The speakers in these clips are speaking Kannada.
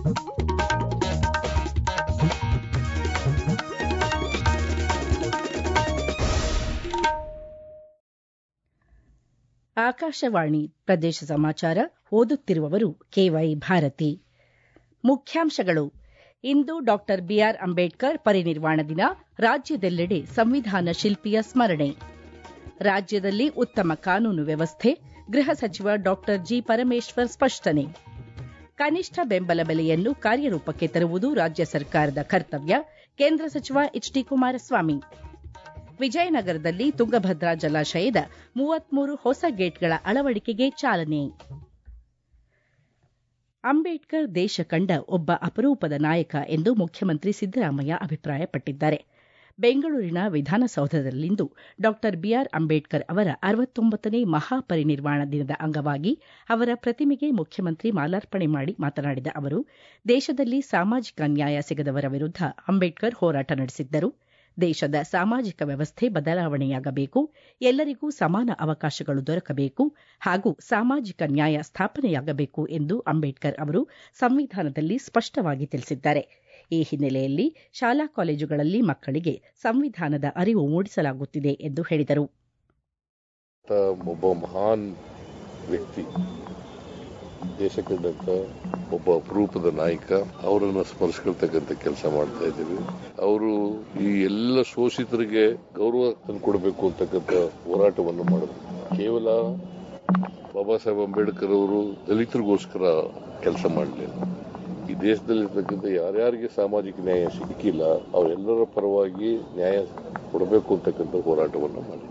ಆಕಾಶವಾಣಿ ಪ್ರದೇಶ ಸಮಾಚಾರ ಓದುತ್ತಿರುವವರು ಕೆವೈ ಭಾರತಿ ಮುಖ್ಯಾಂಶಗಳು ಇಂದು ಡಾಕ್ಟರ್ ಬಿಆರ್ ಅಂಬೇಡ್ಕರ್ ಪರಿನಿರ್ವಾಣ ದಿನ ರಾಜ್ಯದೆಲ್ಲೆಡೆ ಸಂವಿಧಾನ ಶಿಲ್ಪಿಯ ಸ್ಮರಣೆ ರಾಜ್ಯದಲ್ಲಿ ಉತ್ತಮ ಕಾನೂನು ವ್ಯವಸ್ಥೆ ಗೃಹ ಸಚಿವ ಡಾಕ್ಟರ್ ಜಿ ಪರಮೇಶ್ವರ್ ಸ್ಪಷ್ಟನೆ ಕನಿಷ್ಠ ಬೆಂಬಲ ಬೆಲೆಯನ್ನು ಕಾರ್ಯರೂಪಕ್ಕೆ ತರುವುದು ರಾಜ್ಯ ಸರ್ಕಾರದ ಕರ್ತವ್ಯ ಕೇಂದ್ರ ಸಚಿವ ಎಚ್ ಡಿ ಕುಮಾರಸ್ವಾಮಿ ವಿಜಯನಗರದಲ್ಲಿ ತುಂಗಭದ್ರಾ ಜಲಾಶಯದ ಮೂವತ್ಮೂರು ಹೊಸ ಗೇಟ್ಗಳ ಅಳವಡಿಕೆಗೆ ಚಾಲನೆ ಅಂಬೇಡ್ಕರ್ ದೇಶ ಕಂಡ ಒಬ್ಬ ಅಪರೂಪದ ನಾಯಕ ಎಂದು ಮುಖ್ಯಮಂತ್ರಿ ಸಿದ್ದರಾಮಯ್ಯ ಅಭಿಪ್ರಾಯಪಟ್ಟಿದ್ದಾರೆ ಬೆಂಗಳೂರಿನ ವಿಧಾನಸೌಧದಲ್ಲಿಂದು ಡಾಕ್ಟರ್ ಬಿಆರ್ ಅಂಬೇಡ್ಕರ್ ಅವರ ಅರವತ್ತೊಂಬತ್ತನೇ ಮಹಾಪರಿನಿರ್ವಾಣ ದಿನದ ಅಂಗವಾಗಿ ಅವರ ಪ್ರತಿಮೆಗೆ ಮುಖ್ಯಮಂತ್ರಿ ಮಾಲಾರ್ಪಣೆ ಮಾಡಿ ಮಾತನಾಡಿದ ಅವರು ದೇಶದಲ್ಲಿ ಸಾಮಾಜಿಕ ನ್ಯಾಯ ಸಿಗದವರ ವಿರುದ್ಧ ಅಂಬೇಡ್ಕರ್ ಹೋರಾಟ ನಡೆಸಿದ್ದರು ದೇಶದ ಸಾಮಾಜಿಕ ವ್ಯವಸ್ಥೆ ಬದಲಾವಣೆಯಾಗಬೇಕು ಎಲ್ಲರಿಗೂ ಸಮಾನ ಅವಕಾಶಗಳು ದೊರಕಬೇಕು ಹಾಗೂ ಸಾಮಾಜಿಕ ನ್ಯಾಯ ಸ್ಥಾಪನೆಯಾಗಬೇಕು ಎಂದು ಅಂಬೇಡ್ಕರ್ ಅವರು ಸಂವಿಧಾನದಲ್ಲಿ ಸ್ಪಷ್ಟವಾಗಿ ತಿಳಿಸಿದ್ದಾರೆ ಈ ಹಿನ್ನೆಲೆಯಲ್ಲಿ ಶಾಲಾ ಕಾಲೇಜುಗಳಲ್ಲಿ ಮಕ್ಕಳಿಗೆ ಸಂವಿಧಾನದ ಅರಿವು ಮೂಡಿಸಲಾಗುತ್ತಿದೆ ಎಂದು ಹೇಳಿದರು ಒಬ್ಬ ಮಹಾನ್ ವ್ಯಕ್ತಿ ದೇಶ ಕಂಡಂತ ಒಬ್ಬ ಅಪರೂಪದ ನಾಯಕ ಅವರನ್ನ ಸ್ಮರಿಸ್ಕೊಳ್ತಕ್ಕಂಥ ಕೆಲಸ ಮಾಡ್ತಾ ಇದ್ದೀವಿ ಅವರು ಈ ಎಲ್ಲ ಶೋಷಿತರಿಗೆ ಗೌರವ ತಂದುಕೊಡ್ಬೇಕು ಅಂತಕ್ಕಂಥ ಹೋರಾಟವನ್ನು ಮಾಡಿದ್ರು ಕೇವಲ ಬಾಬಾ ಸಾಹೇಬ್ ಅಂಬೇಡ್ಕರ್ ಅವರು ದಲಿತರಿಗೋಸ್ಕರ ಕೆಲಸ ಮಾಡಲಿಲ್ಲ ಈ ದೇಶದಲ್ಲಿರ್ತಕ್ಕಂಥ ಯಾರ್ಯಾರಿಗೆ ಸಾಮಾಜಿಕ ನ್ಯಾಯ ಸಿಕ್ಕಿಲ್ಲ ಅವರೆಲ್ಲರ ಪರವಾಗಿ ನ್ಯಾಯ ಕೊಡಬೇಕು ಅಂತಕ್ಕಂಥ ಹೋರಾಟವನ್ನು ಮಾಡಿದ್ರು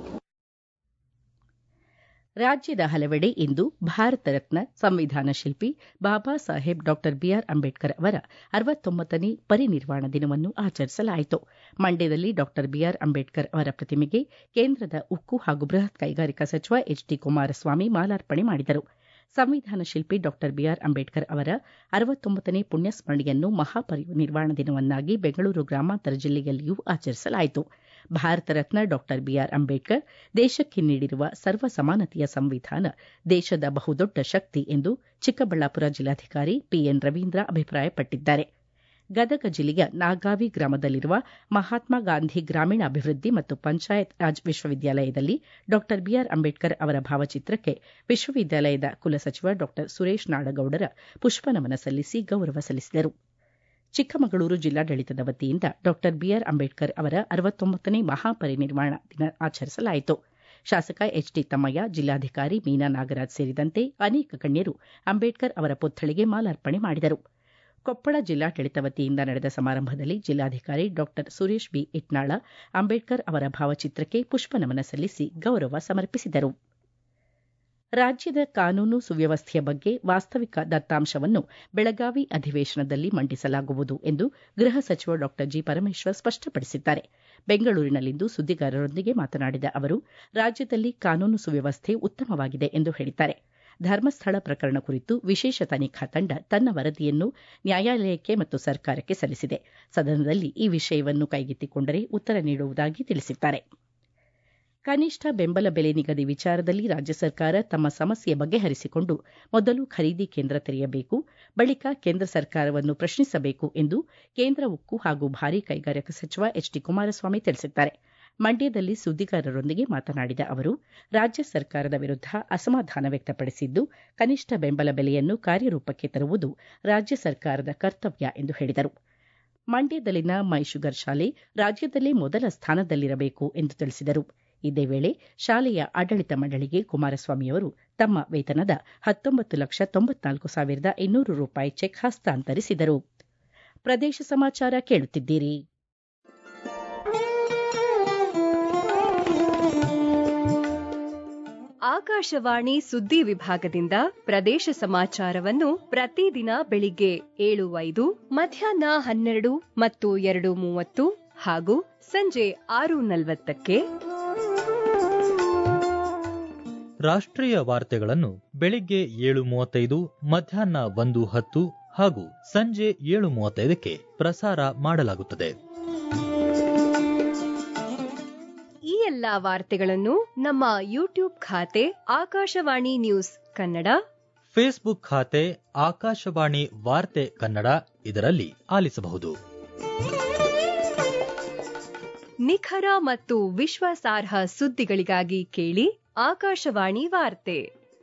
ರಾಜ್ಯದ ಹಲವೆಡೆ ಇಂದು ಭಾರತ ರತ್ನ ಸಂವಿಧಾನ ಶಿಲ್ಪಿ ಬಾಬಾ ಸಾಹೇಬ್ ಡಾಕ್ಟರ್ ಬಿಆರ್ ಅಂಬೇಡ್ಕರ್ ಅವರ ಅರವತ್ತೊಂಬತ್ತನೇ ಪರಿನಿರ್ವಾಣ ದಿನವನ್ನು ಆಚರಿಸಲಾಯಿತು ಮಂಡ್ಯದಲ್ಲಿ ಡಾಕ್ಟರ್ ಬಿಆರ್ ಅಂಬೇಡ್ಕರ್ ಅವರ ಪ್ರತಿಮೆಗೆ ಕೇಂದ್ರದ ಉಕ್ಕು ಹಾಗೂ ಬೃಹತ್ ಕೈಗಾರಿಕಾ ಸಚಿವ ಎಚ್ ಡಿ ಕುಮಾರಸ್ವಾಮಿ ಮಾಲಾರ್ಪಣೆ ಮಾಡಿದರು ಸಂವಿಧಾನ ಶಿಲ್ಪಿ ಡಾಕ್ಟರ್ ಬಿಆರ್ ಅಂಬೇಡ್ಕರ್ ಅವರ ಅರವತ್ತೊಂಬತ್ತನೇ ಪುಣ್ಯಸ್ಮರಣೆಯನ್ನು ಮಹಾಪರಿನಿರ್ವಾಣ ದಿನವನ್ನಾಗಿ ಬೆಂಗಳೂರು ಗ್ರಾಮಾಂತರ ಜಿಲ್ಲೆಯಲ್ಲಿಯೂ ಆಚರಿಸಲಾಯಿತು ಭಾರತ ರತ್ನ ಡಾಕ್ಟರ್ ಬಿಆರ್ ಅಂಬೇಡ್ಕರ್ ದೇಶಕ್ಕೆ ನೀಡಿರುವ ಸರ್ವ ಸಮಾನತೆಯ ಸಂವಿಧಾನ ದೇಶದ ಬಹುದೊಡ್ಡ ಶಕ್ತಿ ಎಂದು ಚಿಕ್ಕಬಳ್ಳಾಪುರ ಜಿಲ್ಲಾಧಿಕಾರಿ ಪಿಎನ್ ರವೀಂದ್ರ ಅಭಿಪ್ರಾಯಪಟ್ಟಿದ್ದಾರೆ ಗದಗ ಜಿಲ್ಲೆಯ ನಾಗಾವಿ ಗ್ರಾಮದಲ್ಲಿರುವ ಮಹಾತ್ಮ ಗಾಂಧಿ ಗ್ರಾಮೀಣಾಭಿವೃದ್ಧಿ ಮತ್ತು ಪಂಚಾಯತ್ ರಾಜ್ ವಿಶ್ವವಿದ್ಯಾಲಯದಲ್ಲಿ ಡಾಕ್ಟರ್ ಬಿಆರ್ ಅಂಬೇಡ್ಕರ್ ಅವರ ಭಾವಚಿತ್ರಕ್ಕೆ ವಿಶ್ವವಿದ್ಯಾಲಯದ ಕುಲಸಚಿವ ಡಾಕ್ಟರ್ ಸುರೇಶ್ ನಾಡಗೌಡರ ಪುಷ್ಪನಮನ ಸಲ್ಲಿಸಿ ಗೌರವ ಸಲ್ಲಿಸಿದರು ಚಿಕ್ಕಮಗಳೂರು ಜಿಲ್ಲಾಡಳಿತದ ವತಿಯಿಂದ ಡಾಕ್ಟರ್ ಬಿಆರ್ ಅಂಬೇಡ್ಕರ್ ಅವರ ಅರವತ್ತೊಂಬತ್ತನೇ ಮಹಾಪರಿನಿರ್ವಾಣ ದಿನ ಆಚರಿಸಲಾಯಿತು ಶಾಸಕ ಎಚ್ ಡಿ ತಮ್ಮಯ್ಯ ಜಿಲ್ಲಾಧಿಕಾರಿ ಮೀನಾ ನಾಗರಾಜ್ ಸೇರಿದಂತೆ ಅನೇಕ ಗಣ್ಯರು ಅಂಬೇಡ್ಕರ್ ಅವರ ಪುತ್ಥಳಿಗೆ ಮಾಲಾರ್ಪಣೆ ಮಾಡಿದರು ಕೊಪ್ಪಳ ಜಿಲ್ಲಾಡಳಿತ ವತಿಯಿಂದ ನಡೆದ ಸಮಾರಂಭದಲ್ಲಿ ಜಿಲ್ಲಾಧಿಕಾರಿ ಡಾಕ್ಟರ್ ಸುರೇಶ್ ಬಿ ಇಟ್ನಾಳ ಅಂಬೇಡ್ಕರ್ ಅವರ ಭಾವಚಿತ್ರಕ್ಕೆ ಪುಷ್ಪನಮನ ಸಲ್ಲಿಸಿ ಗೌರವ ಸಮರ್ಪಿಸಿದರು ರಾಜ್ಯದ ಕಾನೂನು ಸುವ್ಯವಸ್ಥೆಯ ಬಗ್ಗೆ ವಾಸ್ತವಿಕ ದತ್ತಾಂಶವನ್ನು ಬೆಳಗಾವಿ ಅಧಿವೇಶನದಲ್ಲಿ ಮಂಡಿಸಲಾಗುವುದು ಎಂದು ಗೃಹ ಸಚಿವ ಡಾಕ್ಟರ್ ಜಿ ಪರಮೇಶ್ವರ್ ಸ್ಪಷ್ಟಪಡಿಸಿದ್ದಾರೆ ಬೆಂಗಳೂರಿನಲ್ಲಿಂದು ಸುದ್ದಿಗಾರರೊಂದಿಗೆ ಮಾತನಾಡಿದ ಅವರು ರಾಜ್ಯದಲ್ಲಿ ಕಾನೂನು ಸುವ್ಯವಸ್ಥೆ ಉತ್ತಮವಾಗಿದೆ ಎಂದು ಹೇಳಿದ್ದಾರೆ ಧರ್ಮಸ್ಥಳ ಪ್ರಕರಣ ಕುರಿತು ವಿಶೇಷ ತನಿಖಾ ತಂಡ ತನ್ನ ವರದಿಯನ್ನು ನ್ಯಾಯಾಲಯಕ್ಕೆ ಮತ್ತು ಸರ್ಕಾರಕ್ಕೆ ಸಲ್ಲಿಸಿದೆ ಸದನದಲ್ಲಿ ಈ ವಿಷಯವನ್ನು ಕೈಗೆತ್ತಿಕೊಂಡರೆ ಉತ್ತರ ನೀಡುವುದಾಗಿ ತಿಳಿಸಿದ್ದಾರೆ ಕನಿಷ್ಠ ಬೆಂಬಲ ಬೆಲೆ ನಿಗದಿ ವಿಚಾರದಲ್ಲಿ ರಾಜ್ಯ ಸರ್ಕಾರ ತಮ್ಮ ಸಮಸ್ಯೆ ಬಗೆಹರಿಸಿಕೊಂಡು ಮೊದಲು ಖರೀದಿ ಕೇಂದ್ರ ತೆರೆಯಬೇಕು ಬಳಿಕ ಕೇಂದ್ರ ಸರ್ಕಾರವನ್ನು ಪ್ರಶ್ನಿಸಬೇಕು ಎಂದು ಕೇಂದ್ರ ಉಕ್ಕು ಹಾಗೂ ಭಾರೀ ಕೈಗಾರಿಕಾ ಸಚಿವ ಎಚ್ ಡಿ ಕುಮಾರಸ್ವಾಮಿ ತಿಳಿಸಿದ್ದಾರೆ ಮಂಡ್ಯದಲ್ಲಿ ಸುದ್ದಿಗಾರರೊಂದಿಗೆ ಮಾತನಾಡಿದ ಅವರು ರಾಜ್ಯ ಸರ್ಕಾರದ ವಿರುದ್ಧ ಅಸಮಾಧಾನ ವ್ಯಕ್ತಪಡಿಸಿದ್ದು ಕನಿಷ್ಠ ಬೆಂಬಲ ಬೆಲೆಯನ್ನು ಕಾರ್ಯರೂಪಕ್ಕೆ ತರುವುದು ರಾಜ್ಯ ಸರ್ಕಾರದ ಕರ್ತವ್ಯ ಎಂದು ಹೇಳಿದರು ಮಂಡ್ಯದಲ್ಲಿನ ಮೈ ಶುಗರ್ ಶಾಲೆ ರಾಜ್ಯದಲ್ಲೇ ಮೊದಲ ಸ್ಥಾನದಲ್ಲಿರಬೇಕು ಎಂದು ತಿಳಿಸಿದರು ಇದೇ ವೇಳೆ ಶಾಲೆಯ ಆಡಳಿತ ಮಂಡಳಿಗೆ ಕುಮಾರಸ್ವಾಮಿಯವರು ತಮ್ಮ ವೇತನದ ಹತ್ತೊಂಬತ್ತು ಲಕ್ಷ ತೊಂಬತ್ನಾಲ್ಕು ಸಾವಿರದ ಇನ್ನೂರು ರೂಪಾಯಿ ಚೆಕ್ ಹಸ್ತಾಂತರಿಸಿದರು ಪ್ರದೇಶ ಸಮಾಚಾರ ಕೇಳುತ್ತಿದ್ದೀರಿ ಆಕಾಶವಾಣಿ ಸುದ್ದಿ ವಿಭಾಗದಿಂದ ಪ್ರದೇಶ ಸಮಾಚಾರವನ್ನು ಪ್ರತಿದಿನ ಬೆಳಿಗ್ಗೆ ಏಳು ಐದು ಮಧ್ಯಾಹ್ನ ಹನ್ನೆರಡು ಮತ್ತು ಎರಡು ಮೂವತ್ತು ಹಾಗೂ ಸಂಜೆ ಆರು ನಲವತ್ತಕ್ಕೆ ರಾಷ್ಟ್ರೀಯ ವಾರ್ತೆಗಳನ್ನು ಬೆಳಿಗ್ಗೆ ಏಳು ಮೂವತ್ತೈದು ಮಧ್ಯಾಹ್ನ ಒಂದು ಹತ್ತು ಹಾಗೂ ಸಂಜೆ ಏಳು ಮೂವತ್ತೈದಕ್ಕೆ ಪ್ರಸಾರ ಮಾಡಲಾಗುತ್ತದೆ ಈ ಎಲ್ಲಾ ವಾರ್ತೆಗಳನ್ನು ನಮ್ಮ ಯೂಟ್ಯೂಬ್ ಖಾತೆ ಆಕಾಶವಾಣಿ ನ್ಯೂಸ್ ಕನ್ನಡ ಫೇಸ್ಬುಕ್ ಖಾತೆ ಆಕಾಶವಾಣಿ ವಾರ್ತೆ ಕನ್ನಡ ಇದರಲ್ಲಿ ಆಲಿಸಬಹುದು ನಿಖರ ಮತ್ತು ವಿಶ್ವಾಸಾರ್ಹ ಸುದ್ದಿಗಳಿಗಾಗಿ ಕೇಳಿ ಆಕಾಶವಾಣಿ ವಾರ್ತೆ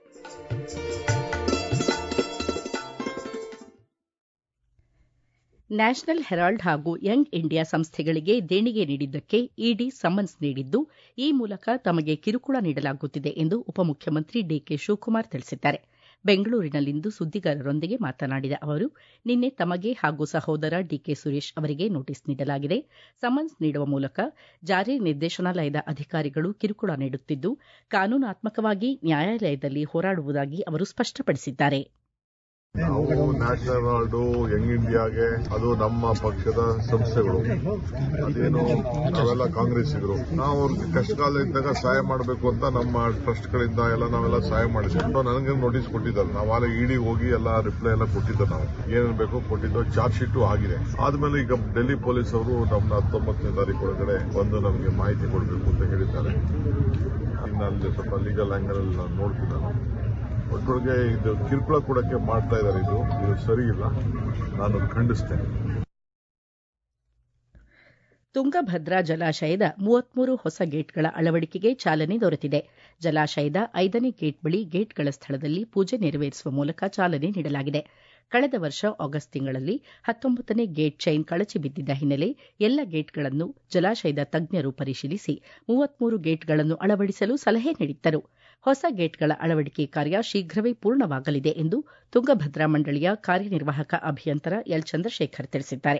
ನ್ಯಾಷನಲ್ ಹೆರಾಲ್ಡ್ ಹಾಗೂ ಯಂಗ್ ಇಂಡಿಯಾ ಸಂಸ್ಥೆಗಳಿಗೆ ದೇಣಿಗೆ ನೀಡಿದ್ದಕ್ಕೆ ಇಡಿ ಸಮನ್ಸ್ ನೀಡಿದ್ದು ಈ ಮೂಲಕ ತಮಗೆ ಕಿರುಕುಳ ನೀಡಲಾಗುತ್ತಿದೆ ಎಂದು ಉಪಮುಖ್ಯಮಂತ್ರಿ ಡಿಕೆ ಶಿವಕುಮಾರ್ ತಿಳಿಸಿದ್ದಾರೆ ಬೆಂಗಳೂರಿನಲ್ಲಿಂದು ಸುದ್ದಿಗಾರರೊಂದಿಗೆ ಮಾತನಾಡಿದ ಅವರು ನಿನ್ನೆ ತಮಗೆ ಹಾಗೂ ಸಹೋದರ ಡಿಕೆ ಸುರೇಶ್ ಅವರಿಗೆ ನೋಟಿಸ್ ನೀಡಲಾಗಿದೆ ಸಮನ್ಸ್ ನೀಡುವ ಮೂಲಕ ಜಾರಿ ನಿರ್ದೇಶನಾಲಯದ ಅಧಿಕಾರಿಗಳು ಕಿರುಕುಳ ನೀಡುತ್ತಿದ್ದು ಕಾನೂನಾತ್ಮಕವಾಗಿ ನ್ಯಾಯಾಲಯದಲ್ಲಿ ಹೋರಾಡುವುದಾಗಿ ಅವರು ಸ್ಪಷ್ಟಪಡಿಸಿದ್ದಾರೆ ನಾವು ನ್ಯಾಷನಲ್ ಹೆರಾಲ್ಡ್ ಯಂಗ್ ಇಂಡಿಯಾಗೆ ಅದು ನಮ್ಮ ಪಕ್ಷದ ಸಂಸ್ಥೆಗಳು ಅದೇನು ನಾವೆಲ್ಲ ಕಾಂಗ್ರೆಸ್ಸಿಗರು ನಾವು ಅವ್ರಿಗೆ ಕಷ್ಟಕಾಲ ಇದ್ದಾಗ ಸಹಾಯ ಮಾಡಬೇಕು ಅಂತ ನಮ್ಮ ಟ್ರಸ್ಟ್ಗಳಿಂದ ಎಲ್ಲ ನಾವೆಲ್ಲ ಸಹಾಯ ಮಾಡಿದ್ವಿ ನನಗೆ ನೋಟಿಸ್ ಕೊಟ್ಟಿದ್ದಾರೆ ನಾವು ಅಲ್ಲಿ ಇಡಿ ಹೋಗಿ ಎಲ್ಲ ರಿಪ್ಲೈ ಎಲ್ಲ ಕೊಟ್ಟಿದ್ದೆ ನಾವು ಏನೇನು ಬೇಕೋ ಕೊಟ್ಟಿದ್ದು ಚಾರ್ಜ್ ಶೀಟು ಆಗಿದೆ ಆದ್ಮೇಲೆ ಈಗ ಡೆಲ್ಲಿ ಪೊಲೀಸ್ ಅವರು ನಮ್ಮನ್ನ ಹತ್ತೊಂಬತ್ತನೇ ತಾರೀಕು ಒಳಗಡೆ ಬಂದು ನಮಗೆ ಮಾಹಿತಿ ಕೊಡಬೇಕು ಅಂತ ಹೇಳಿದ್ದಾರೆ ಇನ್ನು ಅಲ್ಲಿ ಸ್ವಲ್ಪ ಲೀಗಲ್ ಆಂಗಲ್ ಅಲ್ಲಿ ನಾನು ನೋಡ್ತೀನಿ ನಾನು ಒಟ್ಟೊಳಗೆ ಇದು ಕಿರುಕುಳ ಕೊಡಕ್ಕೆ ಮಾಡ್ತಾ ಇದ್ದಾರೆ ಇದು ಇದು ಸರಿ ಇಲ್ಲ ನಾನು ಖಂಡಿಸ್ತೇನೆ ತುಂಗಭದ್ರಾ ಜಲಾಶಯದ ಮೂವತ್ಮೂರು ಹೊಸ ಗೇಟ್ಗಳ ಅಳವಡಿಕೆಗೆ ಚಾಲನೆ ದೊರೆತಿದೆ ಜಲಾಶಯದ ಐದನೇ ಗೇಟ್ ಬಳಿ ಗೇಟ್ಗಳ ಸ್ಥಳದಲ್ಲಿ ಪೂಜೆ ನೆರವೇರಿಸುವ ಮೂಲಕ ಚಾಲನೆ ನೀಡಲಾಗಿದೆ ಕಳೆದ ವರ್ಷ ಆಗಸ್ಟ್ ತಿಂಗಳಲ್ಲಿ ಹತ್ತೊಂಬತ್ತನೇ ಗೇಟ್ ಚೈನ್ ಕಳಚಿ ಬಿದ್ದಿದ್ದ ಹಿನ್ನೆಲೆ ಎಲ್ಲ ಗೇಟ್ಗಳನ್ನು ಜಲಾಶಯದ ತಜ್ಞರು ಪರಿಶೀಲಿಸಿ ಮೂವತ್ಮೂರು ಗೇಟ್ಗಳನ್ನು ಅಳವಡಿಸಲು ಸಲಹೆ ನೀಡಿದ್ದರು ಹೊಸ ಗೇಟ್ಗಳ ಅಳವಡಿಕೆ ಕಾರ್ಯ ಶೀಘ್ರವೇ ಪೂರ್ಣವಾಗಲಿದೆ ಎಂದು ತುಂಗಭದ್ರಾ ಮಂಡಳಿಯ ಕಾರ್ಯನಿರ್ವಾಹಕ ಅಭಿಯಂತರ ಎಲ್ ಚಂದ್ರಶೇಖರ್ ತಿಳಿಸಿದ್ದಾರೆ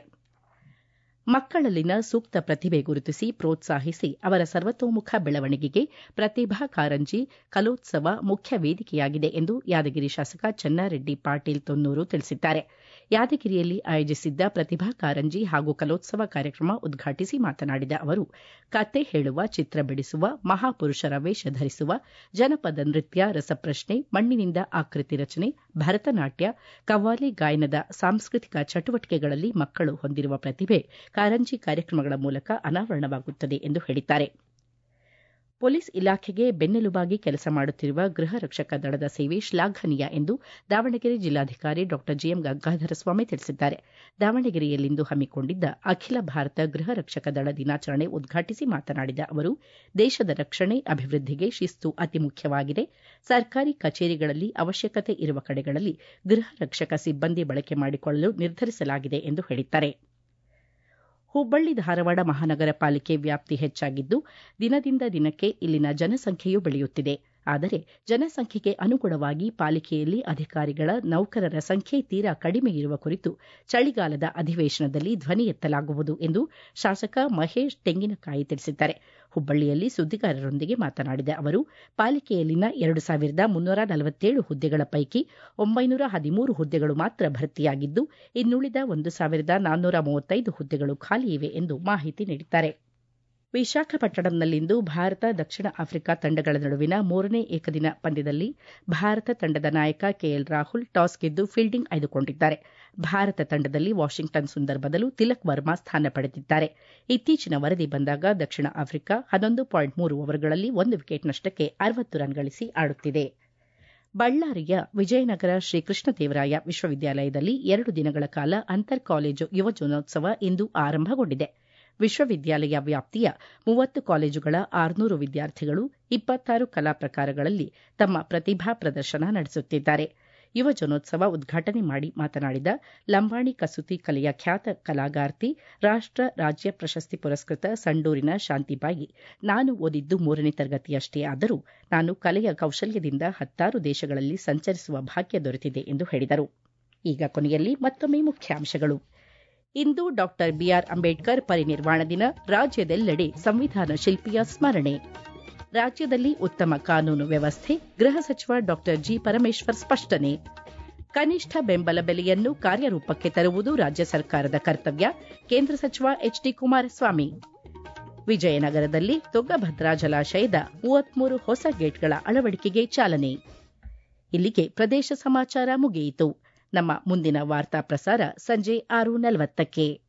ಮಕ್ಕಳಲ್ಲಿನ ಸೂಕ್ತ ಪ್ರತಿಭೆ ಗುರುತಿಸಿ ಪ್ರೋತ್ಸಾಹಿಸಿ ಅವರ ಸರ್ವತೋಮುಖ ಬೆಳವಣಿಗೆಗೆ ಪ್ರತಿಭಾ ಕಾರಂಜಿ ಕಲೋತ್ಸವ ಮುಖ್ಯ ವೇದಿಕೆಯಾಗಿದೆ ಎಂದು ಯಾದಗಿರಿ ಶಾಸಕ ಚೆನ್ನಾರೆಡ್ಡಿ ಪಾಟೀಲ್ ತೊನ್ನೂರು ತಿಳಿಸಿದ್ದಾರೆ ಯಾದಗಿರಿಯಲ್ಲಿ ಆಯೋಜಿಸಿದ್ದ ಪ್ರತಿಭಾ ಕಾರಂಜಿ ಹಾಗೂ ಕಲೋತ್ಸವ ಕಾರ್ಯಕ್ರಮ ಉದ್ಘಾಟಿಸಿ ಮಾತನಾಡಿದ ಅವರು ಕತೆ ಹೇಳುವ ಚಿತ್ರ ಬಿಡಿಸುವ ಮಹಾಪುರುಷರ ವೇಷ ಧರಿಸುವ ಜನಪದ ನೃತ್ಯ ರಸಪ್ರಶ್ನೆ ಮಣ್ಣಿನಿಂದ ಆಕೃತಿ ರಚನೆ ಭರತನಾಟ್ಯ ಕವ್ವಾಲಿ ಗಾಯನದ ಸಾಂಸ್ಕೃತಿಕ ಚಟುವಟಿಕೆಗಳಲ್ಲಿ ಮಕ್ಕಳು ಹೊಂದಿರುವ ಪ್ರತಿಭೆ ಕಾರಂಜಿ ಕಾರ್ಯಕ್ರಮಗಳ ಮೂಲಕ ಅನಾವರಣವಾಗುತ್ತದೆ ಎಂದು ಹೇಳಿದ್ದಾರೆ ಪೊಲೀಸ್ ಇಲಾಖೆಗೆ ಬೆನ್ನೆಲುಬಾಗಿ ಕೆಲಸ ಮಾಡುತ್ತಿರುವ ಗೃಹ ರಕ್ಷಕ ದಳದ ಸೇವೆ ಶ್ಲಾಘನೀಯ ಎಂದು ದಾವಣಗೆರೆ ಜಿಲ್ಲಾಧಿಕಾರಿ ಡಾ ಜಿಎಂ ಗಂಗಾಧರ ಸ್ವಾಮಿ ತಿಳಿಸಿದ್ದಾರೆ ದಾವಣಗೆರೆಯಲ್ಲಿಂದು ಹಮ್ಮಿಕೊಂಡಿದ್ದ ಅಖಿಲ ಭಾರತ ಗೃಹ ರಕ್ಷಕ ದಳ ದಿನಾಚರಣೆ ಉದ್ಘಾಟಿಸಿ ಮಾತನಾಡಿದ ಅವರು ದೇಶದ ರಕ್ಷಣೆ ಅಭಿವೃದ್ಧಿಗೆ ಶಿಸ್ತು ಅತಿ ಮುಖ್ಯವಾಗಿದೆ ಸರ್ಕಾರಿ ಕಚೇರಿಗಳಲ್ಲಿ ಅವಶ್ಯಕತೆ ಇರುವ ಕಡೆಗಳಲ್ಲಿ ಗೃಹ ರಕ್ಷಕ ಸಿಬ್ಬಂದಿ ಬಳಕೆ ಮಾಡಿಕೊಳ್ಳಲು ನಿರ್ಧರಿಸಲಾಗಿದೆ ಎಂದು ಹೇಳಿದ್ದಾರೆ ಹುಬ್ಬಳ್ಳಿ ಧಾರವಾಡ ಮಹಾನಗರ ಪಾಲಿಕೆ ವ್ಯಾಪ್ತಿ ಹೆಚ್ಚಾಗಿದ್ದು ದಿನದಿಂದ ದಿನಕ್ಕೆ ಇಲ್ಲಿನ ಜನಸಂಖ್ಯೆಯೂ ಬೆಳೆಯುತ್ತಿದೆ ಆದರೆ ಜನಸಂಖ್ಯೆಗೆ ಅನುಗುಣವಾಗಿ ಪಾಲಿಕೆಯಲ್ಲಿ ಅಧಿಕಾರಿಗಳ ನೌಕರರ ಸಂಖ್ಯೆ ತೀರಾ ಕಡಿಮೆ ಇರುವ ಕುರಿತು ಚಳಿಗಾಲದ ಅಧಿವೇಶನದಲ್ಲಿ ಧ್ವನಿ ಎತ್ತಲಾಗುವುದು ಎಂದು ಶಾಸಕ ಮಹೇಶ್ ತೆಂಗಿನಕಾಯಿ ತಿಳಿಸಿದ್ದಾರೆ ಹುಬ್ಬಳ್ಳಿಯಲ್ಲಿ ಸುದ್ದಿಗಾರರೊಂದಿಗೆ ಮಾತನಾಡಿದ ಅವರು ಪಾಲಿಕೆಯಲ್ಲಿನ ಎರಡು ಸಾವಿರದ ಮುನ್ನೂರ ನಲವತ್ತೇಳು ಹುದ್ದೆಗಳ ಪೈಕಿ ಒಂಬೈನೂರ ಹದಿಮೂರು ಹುದ್ದೆಗಳು ಮಾತ್ರ ಭರ್ತಿಯಾಗಿದ್ದು ಇನ್ನುಳಿದ ಒಂದು ಸಾವಿರದ ನಾನ್ನೂರ ಮೂವತ್ತೈದು ಹುದ್ದೆಗಳು ಖಾಲಿ ಇವೆ ಎಂದು ಮಾಹಿತಿ ನೀಡಿದ್ದಾರೆ ವಿಶಾಖಪಟ್ಟಣಂನಲ್ಲಿಂದು ಭಾರತ ದಕ್ಷಿಣ ಆಫ್ರಿಕಾ ತಂಡಗಳ ನಡುವಿನ ಮೂರನೇ ಏಕದಿನ ಪಂದ್ಯದಲ್ಲಿ ಭಾರತ ತಂಡದ ನಾಯಕ ಕೆಎಲ್ ರಾಹುಲ್ ಟಾಸ್ ಗೆದ್ದು ಫೀಲ್ಡಿಂಗ್ ಆಯ್ದುಕೊಂಡಿದ್ದಾರೆ ಭಾರತ ತಂಡದಲ್ಲಿ ವಾಷಿಂಗ್ಟನ್ ಸುಂದರ್ ಬದಲು ತಿಲಕ್ ವರ್ಮಾ ಸ್ಥಾನ ಪಡೆದಿದ್ದಾರೆ ಇತ್ತೀಚಿನ ವರದಿ ಬಂದಾಗ ದಕ್ಷಿಣ ಆಫ್ರಿಕಾ ಹನ್ನೊಂದು ಪಾಯಿಂಟ್ ಮೂರು ಓವರ್ಗಳಲ್ಲಿ ಒಂದು ವಿಕೆಟ್ ನಷ್ಟಕ್ಕೆ ಅರವತ್ತು ರನ್ ಗಳಿಸಿ ಆಡುತ್ತಿದೆ ಬಳ್ಳಾರಿಯ ವಿಜಯನಗರ ಶ್ರೀಕೃಷ್ಣದೇವರಾಯ ವಿಶ್ವವಿದ್ಯಾಲಯದಲ್ಲಿ ಎರಡು ದಿನಗಳ ಕಾಲ ಅಂತರ್ ಕಾಲೇಜು ಯುವಜನೋತ್ಸವ ಇಂದು ಆರಂಭಗೊಂಡಿದೆ ವಿಶ್ವವಿದ್ಯಾಲಯ ವ್ಯಾಪ್ತಿಯ ಮೂವತ್ತು ಕಾಲೇಜುಗಳ ಆರುನೂರು ವಿದ್ಯಾರ್ಥಿಗಳು ಇಪ್ಪತ್ತಾರು ಕಲಾ ಪ್ರಕಾರಗಳಲ್ಲಿ ತಮ್ಮ ಪ್ರತಿಭಾ ಪ್ರದರ್ಶನ ನಡೆಸುತ್ತಿದ್ದಾರೆ ಯುವಜನೋತ್ಸವ ಉದ್ಘಾಟನೆ ಮಾಡಿ ಮಾತನಾಡಿದ ಲಂಬಾಣಿ ಕಸೂತಿ ಕಲೆಯ ಖ್ಯಾತ ಕಲಾಗಾರ್ತಿ ರಾಷ್ಟ ರಾಜ್ಯ ಪ್ರಶಸ್ತಿ ಪುರಸ್ಕೃತ ಸಂಡೂರಿನ ಶಾಂತಿಬಾಯಿ ನಾನು ಓದಿದ್ದು ಮೂರನೇ ತರಗತಿಯಷ್ಟೇ ಆದರೂ ನಾನು ಕಲೆಯ ಕೌಶಲ್ಯದಿಂದ ಹತ್ತಾರು ದೇಶಗಳಲ್ಲಿ ಸಂಚರಿಸುವ ಭಾಗ್ಯ ದೊರೆತಿದೆ ಎಂದು ಹೇಳಿದರು ಈಗ ಕೊನೆಯಲ್ಲಿ ಮತ್ತೊಮ್ಮೆ ಮುಖ್ಯಾಂಶಗಳು ಇಂದು ಡಾಕ್ಟರ್ ಬಿಆರ್ ಅಂಬೇಡ್ಕರ್ ಪರಿನಿರ್ವಾಣ ದಿನ ರಾಜ್ಯದೆಲ್ಲೆಡೆ ಸಂವಿಧಾನ ಶಿಲ್ಪಿಯ ಸ್ಮರಣೆ ರಾಜ್ಯದಲ್ಲಿ ಉತ್ತಮ ಕಾನೂನು ವ್ಯವಸ್ಥೆ ಗೃಹ ಸಚಿವ ಡಾಕ್ಟರ್ ಜಿ ಪರಮೇಶ್ವರ್ ಸ್ಪಷ್ಟನೆ ಕನಿಷ್ಠ ಬೆಂಬಲ ಬೆಲೆಯನ್ನು ಕಾರ್ಯರೂಪಕ್ಕೆ ತರುವುದು ರಾಜ್ಯ ಸರ್ಕಾರದ ಕರ್ತವ್ಯ ಕೇಂದ್ರ ಸಚಿವ ಎಚ್ಡಿ ಕುಮಾರಸ್ವಾಮಿ ವಿಜಯನಗರದಲ್ಲಿ ತುಂಗಭದ್ರಾ ಜಲಾಶಯದ ಮೂವತ್ಮೂರು ಹೊಸ ಗೇಟ್ಗಳ ಅಳವಡಿಕೆಗೆ ಚಾಲನೆ ಇಲ್ಲಿಗೆ ಪ್ರದೇಶ ಸಮಾಚಾರ ಮುಗಿಯಿತು ನಮ್ಮ ಮುಂದಿನ ವಾರ್ತಾ ಪ್ರಸಾರ ಸಂಜೆ ಆರು ನಲವತ್ತಕ್ಕೆ